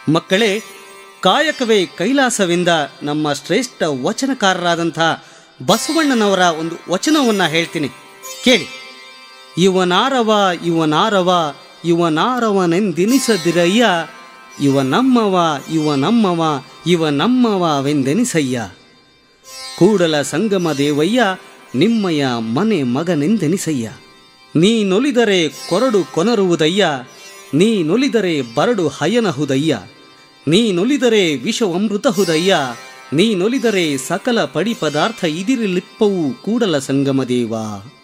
ಮಕ್ಕಳೇ ಕಾಯಕವೇ ಕೈಲಾಸವೆಂದ ನಮ್ಮ ಶ್ರೇಷ್ಠ ವಚನಕಾರರಾದಂಥ ಬಸವಣ್ಣನವರ ಒಂದು ವಚನವನ್ನು ಹೇಳ್ತೀನಿ ಕೇಳಿ ಇವನಾರವ ಇವನಾರವ ಇವನಾರವನೆಂದೆನಿಸದಿರಯ್ಯ ಇವ ನಮ್ಮವ ಇವ ನಮ್ಮವ ಇವ ನಮ್ಮವವೆಂದೆನಿಸಯ್ಯ ಕೂಡಲ ಸಂಗಮ ದೇವಯ್ಯ ನಿಮ್ಮಯ ಮನೆ ಮಗನೆಂದೆನಿಸಯ್ಯ ನೀನೊಲಿದರೆ ಕೊರಡು ಕೊನರುವುದಯ್ಯ ನೀನೊಲಿದರೆ ಬರಡು ಹಯನಹುದಯ್ಯ ನೀನೊಲಿದರೆ ವಿಷವಮೃತಹುದಯ್ಯ ನೀನೊಲಿದರೆ ಸಕಲ ಪಡಿ ಪದಾರ್ಥ ಇದಿರಲಿಪ್ಪವು ಕೂಡಲ ಸಂಗಮ ದೇವ